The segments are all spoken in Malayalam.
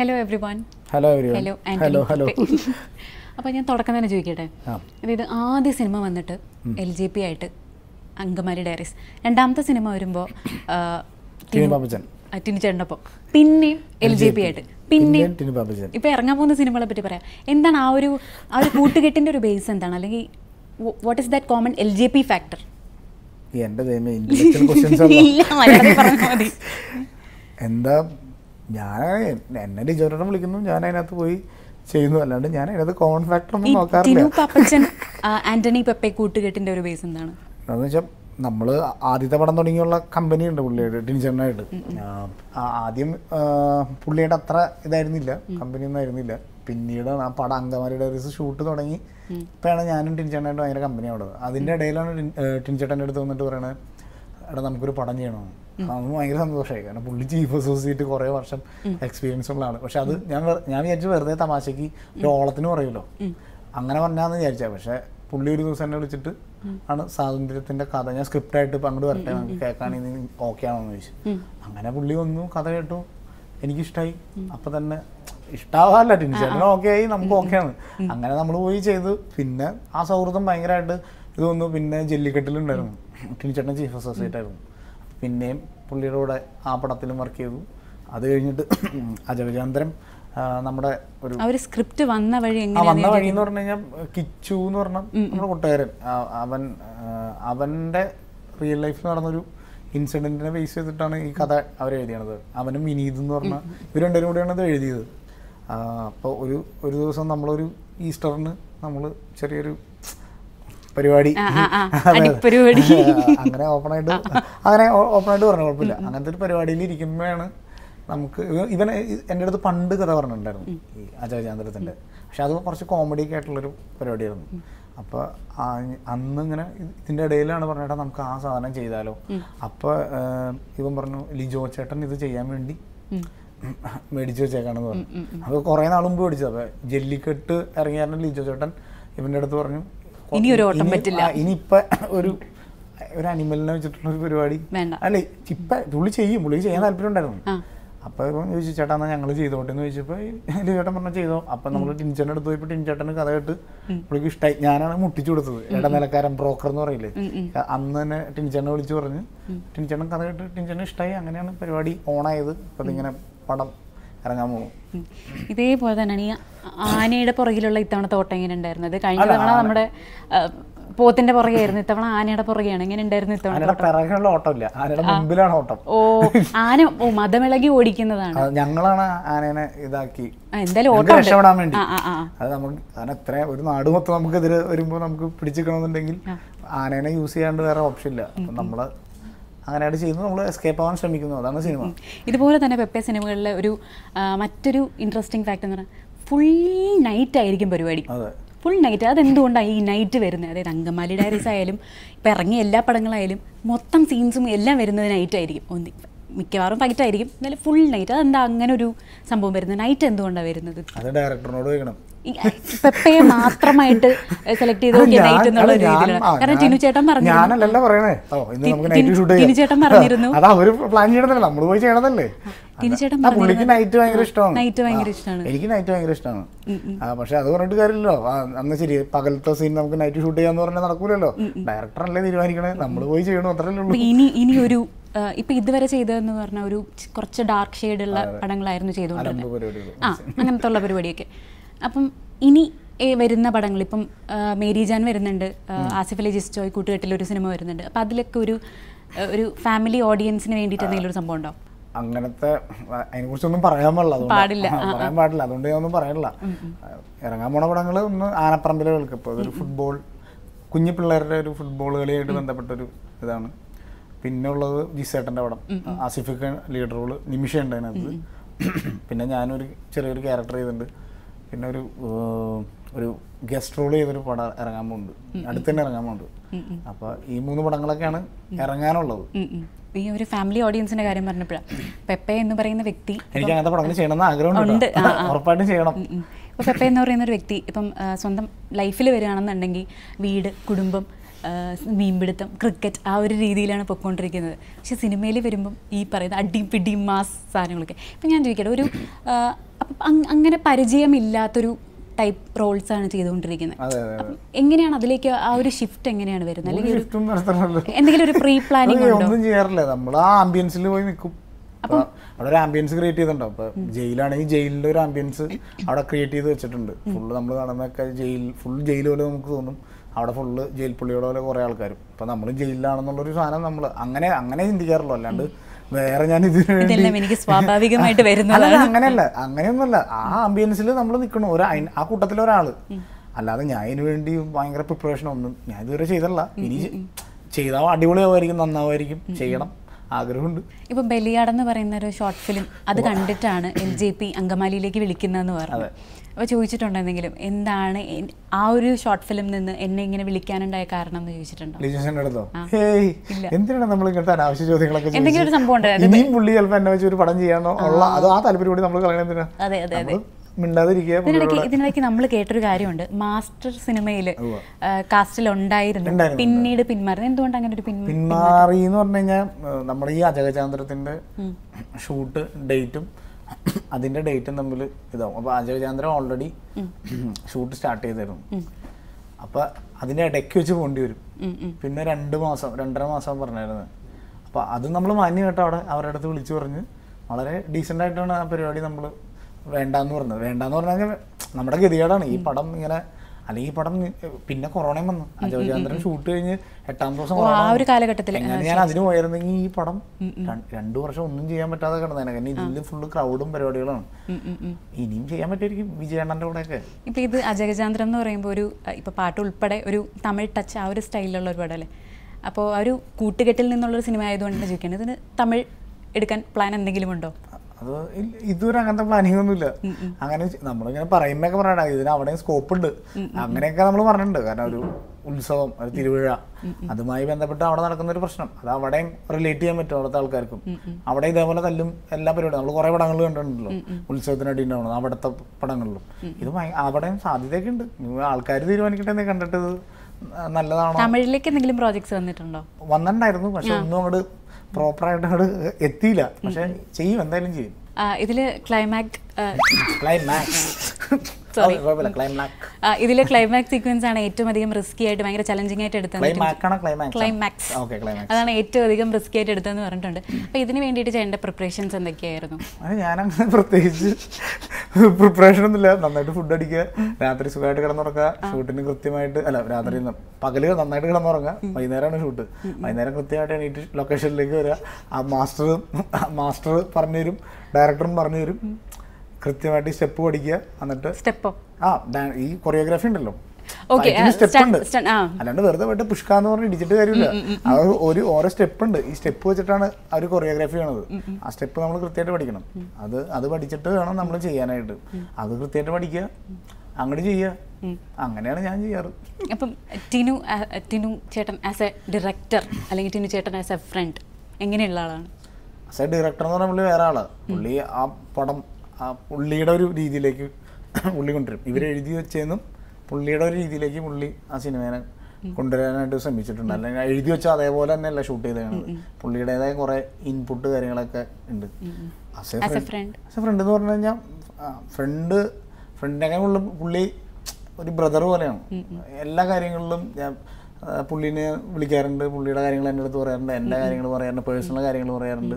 Hello everyone hello everyone hello hello hello അപ്പോൾ ഞാൻ തുടക്കം തന്നെ ചോദിക്കട്ടെ ആ. അതായത് ആദ്യ സിനിമ വന്നിട്ട് എൽ ജെ പി ആയിട്ട് അങ്കമാലി ഡയറീസ് രണ്ടാമത്തെ സിനിമ വരുമ്പോൾ ടിനി പാപ്പച്ചൻ ടിനിച്ചേട്ടനൊപ്പം പിന്നെയും എൽ ജെ പി ആയിട്ട് പിന്നെയും പിന്നെയും ടിനി പാപ്പച്ചൻ ഇപ്പൊ ഇറങ്ങാൻ പോകുന്ന സിനിമകളെ പറ്റി പറയാം എന്താണ് ആ ഒരു ആ ഒരു കൂട്ടുകെട്ടിന്റെ ഒരു ബേസ് എന്താണ് അല്ലെങ്കിൽ what is that common L J P factor ഈ എൻ്റെ ദൈവമേ ഇന്റലക്ച്വൽ ക്വസ്റ്റ്യൻസ് ഇല്ല മലയാളത്തിൽ പറഞ്ഞാൽ മതി എന്താ ഞാൻ എന്നെ ഡിജോട്ടം വിളിക്കുന്നു ഞാൻ അതിനകത്ത് പോയി ചെയ്യുന്നു അല്ലാണ്ട് ഞാൻ അതിനകത്ത് കോമൺ ഫാക്ടർ ഈ ഒന്നും ടിനു നോക്കാറില്ല പാപ്പച്ചൻ ആ, ആന്റണി പെപ്പെ കൂട്ടുകെട്ടിന്റെ ഒരു ബേസ് എന്താണ് എന്ന് വെച്ചാൽ നമ്മൾ ആദ്യത്തെ പടം തുടങ്ങിയുള്ള കമ്പനി ഉണ്ട് പുള്ളിയായിട്ട് ടിനിച്ചേട്ടനായിട്ട് ആദ്യം ആ, പുള്ളിയായിട്ട് അത്ര ഇതായിരുന്നില്ല കമ്പനി ഒന്നും ആയിരുന്നില്ല പിന്നീട് ആ പടം അങ്കമാലി ഡയറീസ് ഷൂട്ട് തുടങ്ങി ഇപ്പോഴാണ് ഞാനും ടിനിച്ചേട്ടനായിട്ട് ഭയങ്കര കമ്പനി അവിടെ അതിൻ്റെ ഇടയിലാണ് ടിൻ- ഏ, ടിനിച്ചേട്ടൻ്റെ അടുത്ത് വന്നിട്ട് പറയണത് എടാ നമുക്കൊരു പടം ചെയ്യണമെന്ന് അന്ന് ഭയങ്കര സന്തോഷമായി കാരണം പുള്ളി ചീഫ് അസോസിയേറ്റ് കുറേ വർഷം എക്സ്പീരിയൻസ് ഉള്ള ആള് പക്ഷെ അത് ഞാൻ വെറു- ഞാൻ വിചാരിച്ചു വെറുതെ തമാശക്ക് ഒരു ഓളത്തിന് പറയുമല്ലോ അങ്ങനെ പറഞ്ഞാന്ന് വിചാരിച്ചാ പക്ഷെ പുള്ളി ഒരു ദിവസം എന്നെ വിളിച്ചിട്ട് ആണ് സ്വാതന്ത്ര്യത്തിന്റെ കഥ ഞാൻ സ്ക്രിപ്റ്റ് ആയിട്ട് ഇപ്പൊ അങ്ങോട്ട് വരട്ടെ നമുക്ക് കേൾക്കാണെങ്കിൽ ഓക്കെ ആണോന്ന് ചോദിച്ചു അങ്ങനെ പുള്ളി വന്നു കഥ കേട്ടു എനിക്കിഷ്ടായി അപ്പൊ തന്നെ ഇഷ്ടാവാല്ല ടിൻചേട്ടന് ഓക്കെ ആയി നമുക്ക് ഓക്കെ ആണ് അങ്ങനെ നമ്മൾ പോയി ചെയ്തു പിന്നെ ആ സൗഹൃദം ഭയങ്കരമായിട്ട് ഇത് വന്നു പിന്നെ ജല്ലിക്കെട്ടിലുണ്ടായിരുന്നു ടിനിച്ചേട്ടൻ ചീഫ് അസോസിയേറ്റ് ആയിരുന്നു പിന്നെയും പുള്ളിയുടെ കൂടെ ആ പടത്തിലും വർക്ക് ചെയ്തു അത് കഴിഞ്ഞിട്ട് അജയചന്ദ്രൻ നമ്മുടെ ഒരു ആ ഒരു സ്ക്രിപ്റ്റ് വന്ന വഴി ആ എങ്ങനെയാണ് വന്ന വഴി എന്ന് പറഞ്ഞു കഴിഞ്ഞാൽ കിച്ചു എന്ന് പറഞ്ഞ നമ്മുടെ കൂട്ടുകാരൻ ആ, അവൻ ആ, അവന്റെ റിയൽ ലൈഫിൽ നടന്നൊരു ഇൻസിഡന്റിനെ ബേസ് ചെയ്തിട്ടാണ് ഈ കഥ അവർ എഴുതിയത് അവനും വിനീത് എന്ന് പറഞ്ഞ ഇവർ രണ്ടുപേരും കൂടെയാണ് ഇത് എഴുതിയത് അപ്പോൾ ഒരു ഒരു ദിവസം നമ്മളൊരു ഈസ്റ്ററിന് നമ്മൾ ചെറിയൊരു പരിപാടി ആ, ആ, ആ. അതെ, അതെ. അടിപ്പരിപാടി. അങ്ങനെ ഓപ്പൺ ആയിട്ട് അങ്ങനെ ഓപ്പൺ ആയിട്ട് പറഞ്ഞു കുഴപ്പമില്ല അങ്ങനത്തെ ഒരു പരിപാടിയിൽ ഇരിക്കുമ്പോഴാണ് നമുക്ക് ഇവ- ഇവൻ എൻ്റെ അടുത്ത് പണ്ട് കഥ പറഞ്ഞിട്ടുണ്ടായിരുന്നു ഈ അജയചാന്ദ്രത്തിൻ്റെ പക്ഷെ അത് കുറച്ച് കോമഡി ഒക്കെ ആയിട്ടുള്ളൊരു പരിപാടിയായിരുന്നു അപ്പോൾ അന്ന് ഇങ്ങനെ ഇതിൻ്റെ ഇടയിലാണ് പറഞ്ഞേട്ടാ നമുക്ക് ആ സാധനം ചെയ്താലോ അപ്പോൾ ഇവൻ പറഞ്ഞു ലിജോ ചേട്ടൻ ഇത് ചെയ്യാൻ വേണ്ടി മേടിച്ചു വെച്ചേക്കാണെന്ന് പറഞ്ഞു അപ്പോൾ കുറേ നാൾ മുമ്പ് മേടിച്ചത് അപ്പോൾ ജല്ലിക്കെട്ട് ഇറങ്ങിയായിരുന്നു ലിജോ ചേട്ടൻ ഇവൻ്റെ അടുത്ത് പറഞ്ഞു ഇനി ഒരു ഓട്ടം ഇനി- പറ്റില്ല. ആ, ഇനിയിപ്പോ ഒരു ഒരു അനിമലിനെ വെച്ചിട്ടുള്ള ഒരു പരിപാടി വേണ്ട. അല്ലേ ഇപ്പ പുള്ളി ചെയ്യും പുള്ളി ചെയ്യാൻ താല്പര്യം ഉണ്ടായിരുന്നു ആ. അപ്പൊ ഇപ്പം ചോദിച്ചു ചേട്ടാ എന്നാ ഞങ്ങൾ ചെയ്തോട്ടെ എന്ന് ചോദിച്ചപ്പോ ഈ ചേട്ടൻ പറഞ്ഞ ചെയ്തോ അപ്പൊ നമ്മൾ ടിൻചേട്ടൻ അടുത്ത് പോയപ്പോ ടിൻചേട്ടന് കഥ കേട്ട് പുള്ളിക്ക് ഇഷ്ടമായി ഞാനാണ് മുട്ടിച്ചു കൊടുത്തത് ഇടനിലക്കാരൻ ബ്രോക്കർ എന്ന് പറയില്ലേ അന്ന് തന്നെ ടിൻചേട്ടനെ വിളിച്ചു പറഞ്ഞ് ടിൻചേട്ടൻ കഥ കേട്ട് ടിൻചേട്ടൻ ഇഷ്ടമായി അങ്ങനെയാണ് പരിപാടി ഓണായത് അപ്പൊ ഇതിങ്ങനെ പടം ഇറങ്ങാൻ പോകും ഉം. ഇതേപോലെ തന്നെയാണ് ഈ ആനയുടെ പുറകിലുള്ള ഇത്തവണത്തെ ഓട്ടം എങ്ങനെ ഉണ്ടായിരുന്നത് കഴിഞ്ഞ അല്ല, തവണ ആന- നമ്മുടെ ആ, പോത്തിന്റെ പുറകെയായിരുന്നു ഇത്തവണ ആനയുടെ പുറകെയാണ് എങ്ങനെ ഉണ്ടായിരുന്നു ഇത്തവണ ആനയുടെ പിറകെയുള്ള ഓട്ടമില്ല ആനയുടെ മുമ്പിലാണ് ഓട്ടം ഓ ആന ഓ മതമിളകി ഓടിക്കുന്നതാണ് അത് ഞങ്ങളാണ് ആനേനെ ഇതാക്കി ആ, എന്തായാലും ഞങ്ങൾക്ക് ഓട്ടം ഉണ്ട്. രക്ഷപ്പെടാൻ വേണ്ടി ആ, ആ, ആ. അത് നമുക്ക് കാരണം എത്ര ഒരു നാട് മൊത്തം നമുക്കെതിരെ വരുമ്പോൾ നമുക്ക് പിടിച്ചിക്കണമെന്നുണ്ടെങ്കിൽ ആനേനെ യൂസ് ചെയ്യാണ്ട് വേറെ ഓപ്ഷൻ ഇല്ല അപ്പം നമ്മൾ അങ്ങനെയായിട്ട് ചെയ്യുന്നു നമ്മൾ എസ്കേപ്പ് ആവാൻ ശ്രമിക്കുന്നു അതാണ് സിനിമ ഇതുപോലെ തന്നെ പെപ്പെ സിനിമകളിലെ ഒരു ആ, മറ്റൊരു ഇൻട്രസ്റ്റിംഗ് ഫാക്ട് എന്ന് പറഞ്ഞാൽ ഫുൾ നൈറ്റ് ആയിരിക്കും പരിപാടി അതെ ഫുൾ നൈറ്റ് അതെന്തുകൊണ്ടാണ് ഈ നൈറ്റ് വരുന്നത് അതായത് അങ്കമാലി ഡയറീസ് ആയാലും ഇപ്പം ഇറങ്ങിയ എല്ലാ പടങ്ങളായാലും മൊത്തം സീൻസും എല്ലാം വരുന്നത് നൈറ്റ് ആയിരിക്കും ഒന്ന് മിക്കവാറും ഫൈറ്റ് ആയിരിക്കും എന്നാലും ഫുൾ നൈറ്റ് അതെന്താ അങ്ങനെ ഒരു സംഭവം വരുന്നത് നൈറ്റ് എന്തുകൊണ്ടാണ് വരുന്നത് അത് ഡയറക്ടറിനോട് ചോദിക്കണം ഈ പെപ്പയെ മാത്രമായിട്ട് സെലക്ട് ചെയ്ത് അത് നോക്കിയ ഞാൻ- നൈറ്റ് എന്നുള്ള അല്ല, ഞാൻ- രീതിയിലാണ് ആ, കാരണം ഞാൻ- ടിനു ചേട്ടൻ പറഞ്ഞു ഞാനല്ലല്ലോ പറയണേ ഓ ഇന്ന് ടി- നമുക്ക് ടിനു- നൈറ്റ് ഷൂട്ട് ടിനു ചേട്ടൻ പറഞ്ഞിരുന്നു. അത് അവര് പ്ലാൻ ചെയ്യണതല്ലേ നമ്മൾ പോയി ചെയ്യണതല്ലേ ടിനു ചേട്ടൻ ആ, പുള്ളിക്ക് നൈറ്റ് ഭയങ്കര ഇഷ്ടമാണ് നൈറ്റ് ഭയങ്കര ആ, ഇഷ്ടമാണ് എനിക്ക് നൈറ്റ് ഭയങ്കര ഇഷ്ടമാണ് ആ, പക്ഷെ അത് പറഞ്ഞിട്ട് കാര്യമില്ലല്ലോ ആ, അന്ന് ശരി പകലത്തെ സീൻ നമുക്ക് നൈറ്റ് ഷൂട്ട് ചെയ്യാന്ന് പറഞ്ഞാൽ നടക്കൂലല്ലോ ഡയറക്ടർ അല്ലേ തീരുമാനിക്കണേ നമ്മൾ പോയി ചെയ്യണം അത്രല്ലേ ഉള്ളൂ അപ്പൊ ഇനി ഇനി ഒരു ആ, ഇപ്പൊ ഇതുവരെ ചെയ്തതെന്ന് പറഞ്ഞ ഒരു ചി- കുറച്ച് ഡാർക്ക് ഷെയ്ഡുള്ള പടങ്ങളായിരുന്നു ചെയ്തുകൊണ്ടിരുന്നത് അലമ്പ് പരിപാടികൾ ആ അങ്ങനത്തെ ഉള്ള പരിപാടിയൊക്കെ അപ്പം ഇനി ഏ, വരുന്ന പടങ്ങൾ ഇപ്പം ആ, മേരി ജാൻ വരുന്നുണ്ട് ആ, ആസിഫ് അലി ജിസ് ജോയ് കൂട്ടുകെട്ടിൽ ഒരു സിനിമ വരുന്നുണ്ട് അപ്പം അതിലൊക്കെ ഒരു ആ, ഒരു ഫാമിലി ഓഡിയൻസിന് വേണ്ടിയിട്ട് എന്തെങ്കിലും ഒരു സംഭവം ഉണ്ടോ അങ്ങനത്തെ അതിനെ കുറിച്ചൊന്നും പറയാൻ പാടില്ല അതുകൊണ്ട് പാടില്ല, ആ, പറയാൻ പാടില്ല അതുകൊണ്ട് ഞാൻ ഒന്നും പറയാനില്ല ഇറങ്ങാൻ പോണ പടങ്ങൾ ഒന്ന് ആനപ്പറമ്പിലെ കേൾക്കും അതൊരു ഫുട്ബോൾ കുഞ്ഞു പിള്ളേരുടെ ഒരു ഫുട്ബോൾ കളിയായിട്ട് ബന്ധപ്പെട്ടൊരു ഇതാണ് പിന്നെ ഉള്ളത് ജിസേട്ടൻ്റെ പടം ആസിഫിക്ക ലീഡർ റോള് നിമിഷ ഉണ്ട് അതിനകത്ത് പിന്നെ ഞാനൊരു ചെറിയൊരു ക്യാരക്ടർ ചെയ്തിട്ടുണ്ട് പിന്നെ ഒരു ഏർ, ഒരു ഗസ്റ്റ് റോൾ ചെയ്തൊരു പടം ഇറങ്ങാൻ പോകുന്നുണ്ട് അടുത്ത് തന്നെ ഇറങ്ങാൻ പോകുന്നുണ്ട് അപ്പോൾ ഈ മൂന്ന് പടങ്ങളൊക്കെയാണ് ഇറങ്ങാനുള്ളത് ഉം, ഉം. ഈ ഒരു ഫാമിലി ഓഡിയൻസിന്റെ കാര്യം പറഞ്ഞപ്പോഴാണ് പെപ്പെ എന്ന് പറയുന്ന വ്യക്തി എനിക്ക് അങ്ങനത്തെ പടങ്ങൾ ചെയ്യണമെന്ന് ആഗ്രഹമുണ്ട് ഉണ്ട്, കേട്ടോ. ആ, ആ. ഉറപ്പായിട്ടും ചെയ്യണം ഇപ്പോൾ പെപ്പ എന്ന് പറയുന്ന ഒരു വ്യക്തി ഇപ്പം ആ, സ്വന്തം ലൈഫിൽ വരികയാണെന്നുണ്ടെങ്കിൽ വീട് കുടുംബം ആ, മീൻപിടുത്തം ക്രിക്കറ്റ് ആ ഒരു രീതിയിലാണ് പൊയ്ക്കൊണ്ടിരിക്കുന്നത് പക്ഷെ സിനിമയിൽ വരുമ്പം ഈ പറയുന്ന അടിയും പിടിയും മാസ് സാധനങ്ങളൊക്കെ ഇപ്പം ഞാൻ ചോദിക്കട്ടെ ഒരു ആ, അപ്പം അങ്- അങ്ങനെ പരിചയമില്ലാത്തൊരു ടൈപ്പ് റോൾസ് ആണ് ചെയ്തുകൊണ്ടിരിക്കുന്നത് അതെ അതെ അതെ എങ്ങനെയാണ് അതിലേക്ക് ആ ഒരു ഷിഫ്റ്റ് എങ്ങനെയാണ് വരുന്നത് അല്ലെങ്കിൽ ഒരു ഷിഫ്റ്റും നടത്തണമല്ലോ എന്തെങ്കിലും ഒരു പ്രീ പ്ലാനിങ് അത് ഉണ്ടോ ഒന്നും ചെയ്യാറില്ല നമ്മൾ ആ ആംബിയൻസിൽ പോയി നിൽക്കും അപ്പൊ അവിടെ ഒരു ആംബിയൻസ് ക്രിയേറ്റ് ചെയ്തിട്ടുണ്ടോ അപ്പൊ ജയിലാണെങ്കിൽ ജയിലിന്റെ ഒരു ആംബിയൻസ് അവിടെ ക്രിയേറ്റ് ചെയ്ത് വെച്ചിട്ടുണ്ട് ഫുള്ള് നമ്മൾ കാണുന്നൊക്കെ ജയിൽ ഫുൾ ജയിൽ പോലെ നമുക്ക് തോന്നും അവിടെ ഫുള്ള് ജയിൽ പുള്ളിയുടെ പോലെ കുറെ ആൾക്കാരും അപ്പൊ നമ്മൾ ജയിലിലാണെന്നുള്ളൊരു സാധനം നമ്മൾ അങ്ങനെ അങ്ങനെ ചിന്തിക്കാറുള്ളൂ അല്ലാണ്ട് വേറെ ഞാൻ ഇതിനു വേണ്ടി ഇതെല്ലാം എനിക്ക് സ്വാഭാവികമായിട്ട് വരുന്നതാണ് അല്ലല്ല, അങ്ങനെയല്ല അങ്ങനെയൊന്നുമല്ല ആ ആംബിയൻസിൽ നമ്മൾ നിൽക്കണം ഒരു അയൻ- ആ കൂട്ടത്തിൽ ഒരാള് അല്ലാതെ ഞാൻ ഇതിനു വേണ്ടി ഭയങ്കര പ്രിപ്പറേഷൻ ഒന്നും ഞാൻ ഇതുവരെ ചെയ്തല്ല ഇനി ചെയ്താൽ അടിപൊളിയാവുമായിരിക്കും നന്നാവുമായിരിക്കും ചെയ്യണം ആഗ്രഹമുണ്ട് ഇപ്പൊ ബലിയാടെന്ന് പറയുന്ന ഒരു ഷോർട്ട് ഫിലിം അത് കണ്ടിട്ടാണ് എൽ ജെ പി അങ്കമാലിയിലേക്ക് വിളിക്കുന്നതെന്ന് പറഞ്ഞു അപ്പോൾ ചോദിച്ചിട്ടുണ്ടോ എന്തെങ്കിലും എന്താണ് എൻ- ആ ഒരു ഷോർട്ട് ഫിലിം നിന്ന് എന്നെ ഇങ്ങനെ വിളിക്കാനുണ്ടായ കാരണം എന്ന് ചോദിച്ചിട്ടുണ്ടോ ലിജേഷൻ്റെ അടുത്തോ ഏയ് എന്തിനാണ് നമ്മൾ ഇങ്ങനത്തെ അനാവശ്യ ചോദ്യങ്ങളൊക്കെ ചോദിച്ചത്? എന്തെങ്കിലും ഒരു സംഭവം ഉണ്ടോ ഇനിയും പുള്ളി ചിലപ്പോൾ എന്നെ വെച്ച് ഒരു പടം ചെയ്യാനോ ഉള്ള അത് ആ താല്പര്യം കൂടി നമ്മൾ കളയണ എന്തിനാ അതെ അതെ അതെ നമ്മള് മിണ്ടാതിരിക്കുക ഇതിനിടയ്ക്ക് ഇതിനിടയ്ക്ക് നമ്മൾ കേട്ടൊരു കാര്യമുണ്ട് മാസ്റ്റർ സിനിമയിൽ കാസ്റ്റിൽ ഉണ്ടായിരുന്നു ഉണ്ടായിരുന്നു. പിന്നീട് പിന്മാറുന്നത് എന്തുകൊണ്ട് അങ്ങനെ ഒരു പിന്മാറി പിന്മാറി എന്ന് പറഞ്ഞു കഴിഞ്ഞാൽ നമ്മുടെ ഈ അജഗചാന്ദ്രത്തിന്റെ ഷൂട്ട് ഡേറ്റും അതിന്റെ ഡേറ്റും തമ്മിൽ ഇതാവും അപ്പൊ അജഗചാന്ദ്രൻ ഓൾറെഡി ഷൂട്ട് സ്റ്റാർട്ട് ചെയ്തിരുന്നു അപ്പൊ അതിന്റെ ഇടയ്ക്ക് വെച്ച് പോകേണ്ടി വരും പിന്നെ രണ്ട് മാസം രണ്ടര മാസം പറഞ്ഞായിരുന്നു അപ്പൊ അത് നമ്മൾ മാന്യം കേട്ടോ അവിടെ അവരുടെ അടുത്ത് വിളിച്ചു പറഞ്ഞ് വളരെ ഡീസെന്റ് ആയിട്ടാണ് ആ പരിപാടി നമ്മൾ വേണ്ടാന്ന് പറഞ്ഞത് വേണ്ടാന്ന് പറഞ്ഞാൽ നമ്മുടെ ഗതികേടാണ് ഈ പടം ഇങ്ങനെ അല്ലെങ്കിൽ ഈ പടം നി- പിന്നെ കൊറോണയും വന്നു അജയചന്ദ്രൻ ഷൂട്ട് കഴിഞ്ഞ് എട്ടാം ദിവസം ആ കൊറോണ വന്നു. ഒരു കാലഘട്ടത്തിൽ എങ്ങനെ ഞാൻ അതിന് പോയിരുന്നെങ്കിൽ ഈ പടം ര- രണ്ടു വർഷം ഒന്നും ചെയ്യാൻ പറ്റാതെ കിടന്നേനെ കാരണം ഇതിൽ ഫുള്ള് ക്രൗഡും പരിപാടികളാണ് ഇനിയും ചെയ്യാൻ പറ്റുമായിരിക്കും വിജയണ്ണന്റെ കൂടെയൊക്കെ ഇപ്പൊ ഇത് അജഗജാന്ത്രം എന്ന് പറയുമ്പോൾ ഒരു അഹ് ഇപ്പൊ പാട്ട് ഉൾപ്പെടെ ഒരു തമിഴ് ടച്ച് ആ ഒരു സ്റ്റൈലിലുള്ള ഒരു പടമല്ലേ അപ്പോൾ ആ ഒരു കൂട്ടുകെട്ടിൽ നിന്നുള്ളൊരു സിനിമ ആയതുകൊണ്ട് തന്നെ ചോദിക്കുന്നത് ഇതിന് തമിഴ് എടുക്കാൻ പ്ലാൻ എന്തെങ്കിലും ഉണ്ടോ അത് ഇ- ഇതുവരെ അങ്ങനത്തെ പ്ലാനിങ് ഒന്നുമില്ല അങ്ങനെ ചെ- നമ്മളിങ്ങനെ പറയുമ്പോഴൊക്കെ പറയണ ഇതിന് അവിടെയും സ്കോപ്പ് ഉണ്ട് അങ്ങനെയൊക്കെ നമ്മൾ പറഞ്ഞിട്ടുണ്ട് കാരണം ഒരു ഉത്സവം ഒരു തിരുവിഴ അതുമായി ബന്ധപ്പെട്ട് അവിടെ നടക്കുന്ന ഒരു പ്രശ്നം അത് അവിടെയും റിലേറ്റ് ചെയ്യാൻ പറ്റും അവിടുത്തെ ആൾക്കാർക്കും അവിടെ ഇതേപോലെ തല്ലും എല്ലാ പരിപാടിയും നമ്മൾ കുറെ പടങ്ങൾ കണ്ടിട്ടുണ്ടല്ലോ ഉത്സവത്തിനായിട്ട് ഉണ്ടാവണം അവിടുത്തെ പടങ്ങളിലും ഇത് ഭയ- അവിടെയും സാധ്യതയൊക്കെ ഉണ്ട് ആൾക്കാർ തീരുമാനിക്കട്ടെ എന്ന് കണ്ടിട്ട് ഇത് നല്ലതാണോ തമിഴിലേക്ക് എന്തെങ്കിലും പ്രോജക്ട്സ് വന്നിട്ടുണ്ടോ വന്നിട്ടുണ്ടായിരുന്നു പക്ഷെ ഒന്നും അങ്ങോട്ട് പ്രോപ്പറായിട്ട് അങ്ങോട്ട് എത്തിയില്ല പക്ഷെ ചെയ്യും എന്തായാലും ചെയ്യും ആ, ഇതില് ക്ലൈമാക്സ് ക്ലൈമാക്സ് Sorry. കുഴപ്പമില്ല ക്ലൈമാക്സ് ഇതിലെ ക്ലൈമാക്സ് സീക്വൻസ് ആണ് ഏറ്റവും അധികം റിസ്കി ആയിട്ട് ഭയങ്കര ചലഞ്ചിങ് ആയിട്ട് എടുത്തത് ക്ലൈമാക്സ് ആണ് ക്ലൈമാക്സ് ക്ലൈമാക്സ് ഓക്കെ ക്ലൈമാക്സ് അതാണ് ഏറ്റവും അധികം റിസ്കി ആയിട്ട് എടുത്തതെന്ന് പറഞ്ഞിട്ടുണ്ട് അപ്പൊ ഇതിന് വേണ്ടിയിട്ട് ചെയ്യേണ്ട പ്രിപ്പറേഷൻസ് എന്തൊക്കെയായിരുന്നു അത് ഞാനങ്ങനെ പ്രത്യേകിച്ച് പ്രിപ്പറേഷൻ ഒന്നുമില്ല നന്നായിട്ട് ഫുഡ് അടിക്കുക രാത്രി സുഖമായിട്ട് കിടന്നുറങ്ങുക ഷൂട്ടിന് കൃത്യമായിട്ട് അല്ല രാത്രി ന- പകല് നന്നായിട്ട് കിടന്നുറങ്ങുക വൈകുന്നേരമാണ് ഷൂട്ട് വൈകുന്നേരം കൃത്യമായിട്ട് എണീറ്റ് ലൊക്കേഷനിലേക്ക് വരിക ആ മാസ്റ്റർ മാസ്റ്റർ പറഞ്ഞു തരും ഡയറക്ടറും പറഞ്ഞു തരും കൃത്യമായിട്ട് സ്റ്റെപ്പ് പഠിക്കുക എന്നിട്ട് സ്റ്റെപ്പോ ആ ഡാ- ഈ കൊറിയോഗ്രാഫി ഉണ്ടല്ലോ Okay, അതിന് ആ, step stunt- ഉണ്ട് stunt, ആ. അല്ലാണ്ട് വെറുതെ പോയിട്ട് പുഷ്കാന്ന് പറഞ്ഞ് ഇടിച്ചിട്ട് കാര്യമില്ല അത് ഒരു ഓരോ സ്റ്റെപ്പ് ഉണ്ട് ഈ സ്റ്റെപ്പ് വെച്ചിട്ടാണ് ആ ഒരു കൊറിയോഗ്രാഫി ചെയ്യണത് ആ സ്റ്റെപ്പ് നമ്മൾ കൃത്യമായിട്ട് പഠിക്കണം അത് അത് പഠിച്ചിട്ട് വേണം നമ്മൾ ചെയ്യാനായിട്ട് അത് കൃത്യമായിട്ട് പഠിക്കുക അങ്ങോട്ട് ചെയ്യുക അങ്ങനെയാണ് ഞാൻ ചെയ്യാറ് അപ്പം ടിനു ആ, ടിനു ചേട്ടൻ ആസ് എ ഡയറക്ടർ അല്ലെങ്കിൽ ടിനു ചേട്ടൻ ആസ് എ ഫ്രണ്ട് എങ്ങനെയുള്ള ആളാണ് ആസ് എ ഡയറക്ടർ എന്ന് പറഞ്ഞാൽ പുള്ളി വേറെ ആളാ പുള്ളി ആ പടം ആ പുള്ളിയുടെ ഒരു രീതിയിലേക്ക് പുള്ളി കൊണ്ടുവരും ഇവർ എഴുതി വെച്ചതെന്നും പുള്ളിയുടെ ഒരു രീതിയിലേക്ക് പുള്ളി ആ സിനിമേനെ കൊണ്ടുവരാനായിട്ട് ശ്രമിച്ചിട്ടുണ്ട് അല്ലെങ്കിൽ എഴുതി വെച്ച അതേപോലെ തന്നെയല്ല ഷൂട്ട് ചെയ്തതാണ് പുള്ളിയുടേതായ കുറെ ഇൻപുട്ട് കാര്യങ്ങളൊക്കെ ഉണ്ട് as a as a friend friend as a friend എന്ന് പറഞ്ഞു കഴിഞ്ഞാൽ ഫ്രണ്ട് ഫ്രണ്ടിനൊക്കെ ഉള്ള പുള്ളി ഒരു ബ്രദർ പോലെയാണ് എല്ലാ കാര്യങ്ങളിലും ഞാൻ ആ, പുള്ളിനെ വിളിക്കാറുണ്ട് പുള്ളിയുടെ കാര്യങ്ങൾ എൻ്റെ അടുത്ത് പറയാറുണ്ട് എൻ്റെ കാര്യങ്ങൾ പറയാറുണ്ട് പേഴ്സണൽ കാര്യങ്ങൾ പറയാറുണ്ട്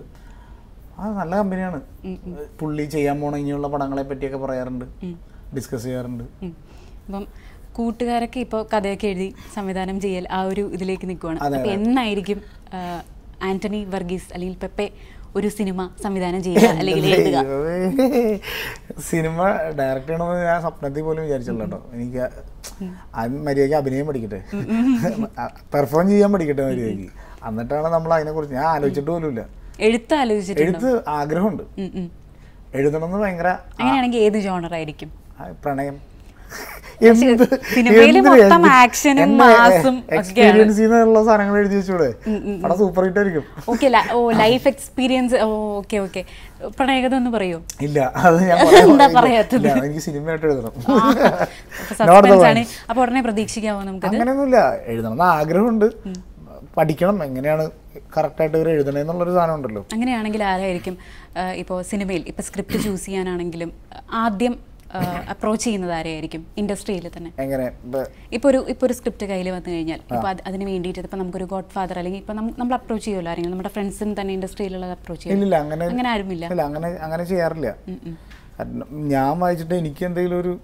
ആ നല്ല കമ്പനിയാണ് പുള്ളി ചെയ്യാൻ പോണ ഇനിയുള്ള പടങ്ങളെ പറ്റിയൊക്കെ പറയാറുണ്ട് ഡിസ്കസ് ചെയ്യാറുണ്ട് അപ്പം കൂട്ടുകാരൊക്കെ ഇപ്പോൾ കഥയൊക്കെ എഴുതി സംവിധാനം ചെയ്യൽ ആ ഒരു ഇതിലേക്ക് നിൽക്കുവാണ് അതെ, അപ്പം എന്നായിരിക്കും ആ, ആന്റണി വർഗീസ് അല്ലെങ്കിൽ പെപ്പെ ഒരു സിനിമ സംവിധാനം ചെയ്യുക അല്ലെങ്കിൽ എഴുതുക സിനിമ ഡയറക്റ്റ് ചെയ്യണമെന്ന് ഞാൻ സ്വപ്നത്തിൽ പോലും വിചാരിച്ചില്ല കേട്ടോ എനിക്ക് അത് മര്യാദയ്ക്ക് അഭിനയം പഠിക്കട്ടെ പെർഫോം ചെയ്യാൻ പഠിക്കട്ടെ മര്യാദയ്ക്ക് എന്നിട്ടാണ് നമ്മൾ അതിനെക്കുറിച്ച് ഞാൻ ആലോചിച്ചിട്ട് പോലുമില്ല എഴുത്ത് ആലോചിച്ചിട്ടുണ്ട് എഴുത്ത് ആഗ്രഹമുണ്ട് എഴുതണമെന്ന് ഭയങ്കര അങ്ങനെയാണെങ്കിൽ ഏത് ജോണർ ആയിരിക്കും ആ, പ്രണയം സിനിമയില് മൊത്തം action-ഉം mass-ഉം ഒക്കെയാണ്. എക്സ്പീരിയൻസ് ചെയ്യുന്നുള്ള സാധനങ്ങൾ എഴുതി വെച്ചൂടെ അവിടെ സൂപ്പർ ഹിറ്റ് ആയിരിക്കും okay oh life experience oh okay okay പ്രണയകഥ ഒന്ന് പറയോ ഇല്ല അത് ഞാൻ പറയാൻ എന്താ ഇല്ല, പറയാത്തത്? ഇല്ല, എനിക്ക് സിനിമയായിട്ട് എഴുതണം സസ്പെൻസ് ആണ് അപ്പൊ ഉടനെ പ്രതീക്ഷിക്കാവോ നമുക്കത് അങ്ങനെയൊന്നുമില്ല എഴുതണം എന്ന് ആഗ്രഹമുണ്ട് പഠിക്കണം എങ്ങനെയാണ് കറക്റ്റായിട്ട് ഇവർ എഴുതണേ എന്നുള്ളൊരു സാധനം ഉണ്ടല്ലോ അങ്ങനെയാണെങ്കിൽ ആരായിരിക്കും ഇപ്പോൾ സിനിമയിൽ ഇപ്പോൾ സ്ക്രിപ്റ്റ് ചൂസ് ചെയ്യാനാണെങ്കിലും ആ, ആദ്യം അപ്രോച്ച് ചെയ്യുന്നത് ആരെയായിരിക്കും ഇൻഡസ്ട്രിയിൽ തന്നെ എങ്ങനെ ഇപ്പൊ ഇപ്പോൾ ഒരു ഇപ്പോൾ ഒരു സ്ക്രിപ്റ്റ് കയ്യിൽ വന്നു കഴിഞ്ഞാൽ ഇപ്പോൾ അത് അതിന് വേണ്ടിയിട്ട് ഇപ്പോൾ നമുക്കൊരു ഗോഡ് ഫാദർ അല്ലെങ്കിൽ ഇപ്പോൾ നമ്മൾ അപ്രോച്ച് ചെയ്യുമല്ലോ ആരെങ്കിലും നമ്മുടെ ഫ്രണ്ട്സിന് തന്നെ ഇൻഡസ്ട്രിയിലുള്ളത് അപ്രോച്ച് ചെയ്യും ഇല്ലില്ല അങ്ങനെ അങ്ങനെ ആരുമില്ല ഇല്ല അങ്ങനെ അങ്ങനെ ചെയ്യാറില്ല ഉം, ഉം. കാരണം ഞാൻ വായിച്ചിട്ട് എനിക്ക് എന്തെങ്കിലും ഒരു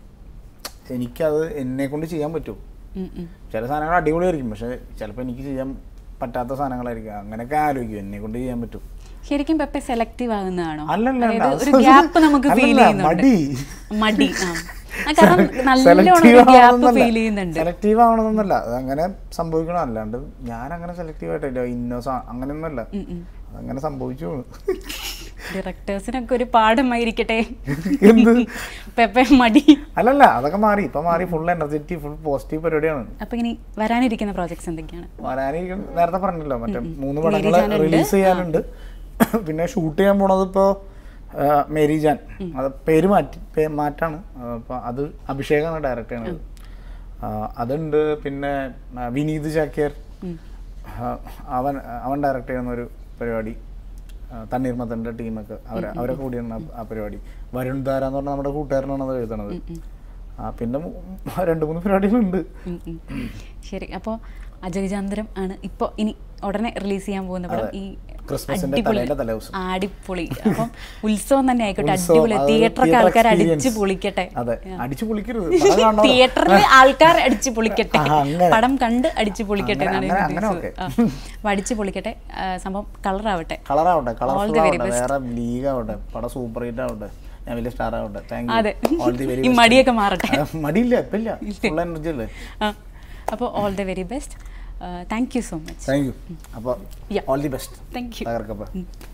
എനിക്കത് എന്നെ കൊണ്ട് ചെയ്യാൻ പറ്റും ഉം, ഉം. ചില സാധനങ്ങൾ അടിപൊളിയായിരിക്കും പക്ഷെ ചിലപ്പോൾ എനിക്ക് ചെയ്യാൻ പറ്റാത്ത സാധനങ്ങളായിരിക്കും അങ്ങനെയൊക്കെ ആലോചിക്കും എന്നെ കൊണ്ട് ചെയ്യാൻ പറ്റും ശരിക്കും പെപ്പെ സെലക്റ്റീവ് ആകുന്നതാണോ അല്ലല്ല, അതായത് അല്ല. ഒരു ഗ്യാപ്പ് നമുക്ക് ഫീൽ അല്ലല്ല, ചെയ്യുന്നുണ്ട് മടി. മടി ആ ആ, കാരണം നല്ലോണം ഒരു ഗ്യാപ്പ് ഫീൽ ചെയ്യുന്നുണ്ട് സെലക്റ്റീവ് ആവണമെന്നല്ല അത് അങ്ങനെ സംഭവിക്കണം അല്ലാണ്ട് ഞാൻ അങ്ങനെ സെലക്റ്റീവ് ആയിട്ടില്ല ഇന്നോസ അങ്ങനെയൊന്നുമല്ല ഉം, ഉം. അതങ്ങനെ സംഭവിച്ചു പോണു. ഡയറക്ടേഴ്സിനൊക്കെ ഒരു പാഠമായിരിക്കട്ടെ എന്ത് പെപ്പെ മടി അല്ലല്ല അതൊക്കെ മാറി ഇപ്പൊ മാറി ഫുൾ എനർജറ്റിക് ഫുൾ പോസിറ്റീവ് പരിപാടിയാണ് അപ്പൊ ഇനി വരാനിരിക്കുന്ന പ്രോജക്ട്സ് എന്തൊക്കെയാണ് വരാനീ നേരത്തെ പറഞ്ഞല്ലോ മറ്റേ മൂന്ന് മേരി പടങ്ങൾ ജാൻ ഉണ്ട്. റിലീസ് ചെയ്യാനുണ്ട് പിന്നെ ഷൂട്ട് ചെയ്യാൻ പോണത് ഇപ്പോൾ മേരി ജാൻ അത് പേര് മാറ്റി പേ- മാറ്റാണ് അപ്പോൾ അത് അഭിഷേകാണ് ഡയറക്റ്റ് ചെയ്യണത് ആ, അതുണ്ട് പിന്നെ ആ, വിനീത് ചാക്യാർ ആ, അവൻ അവൻ ഡയറക്റ്റ് ചെയ്യുന്ന ഒരു പരിപാടി ആ, തണ്ണീർമത്തൻ്റെ ടീമൊക്കെ അവർ അവരൊക്കെ കൂടിയാണ് ആ- ആ പരിപാടി വരുൺ ധാര എന്ന് പറഞ്ഞാൽ നമ്മുടെ കൂട്ടുകാരനാണ് അത് എഴുതണത് ആ പിന്നെ മൂ- രണ്ട് മൂന്ന് പരിപാടികളുണ്ട് ഉം, ഉം. ശരി അപ്പോൾ അജഗജാന്തരം ആണ് ഇപ്പോൾ ഇനി ഉടനെ റിലീസ് ചെയ്യാൻ പോകുന്ന പടം അതെ. ഈ ക്രിസ്മസിന്റെ അടിപൊളി തലേന്റെ തലേദിവസം. അടിപൊളി അപ്പം ഉത്സവം തന്നെ ആയിക്കോട്ടെ ഉത്സവം, അടിപൊളി അതൊരു തിയേറ്ററൊക്കെ theatre ആൾക്കാർ അടിച്ച് experience. പൊളിക്കട്ടെ അതെ അടിച്ചു പൊളിക്കരുത് പടം കാണണം. തിയേറ്ററിൽ ആൾക്കാർ അടിച്ച് പൊളിക്കട്ടെ ആ, അങ്ങനെ. പടം കണ്ട് അടിച്ച് പൊളിക്കട്ടെ അങ്ങനെ, എന്നാണ് ഞാൻ അങ്ങനെ, ഉദ്ദേശിച്ചത്. അങ്ങനെ ആ. അപ്പൊ അടിച്ച് പൊളിക്കട്ടെ ആ, സംഭവം കളറാവട്ടെ കളറാവട്ടെ All കളർഫുൾ the very ആവട്ടെ best. വേറെ ലീഗ് ആവട്ടെ പടം സൂപ്പർ ഹിറ്റ് ആവട്ടെ ഞാൻ വലിയ സ്റ്റാർ ആവട്ടെ താങ്ക് അതെ. യു ഓൾ ദി വെരി ഈ മടിയൊക്കെ മാറട്ടെ. മടിയില്ല ഇപ്പൊ ഇല്ല ഫുൾ എനർജി അല്ലേ അപ്പോൾ all the very best thank you so much thank you അപ്പോൾ Yeah. All the best thank you തകർക്കപ്പ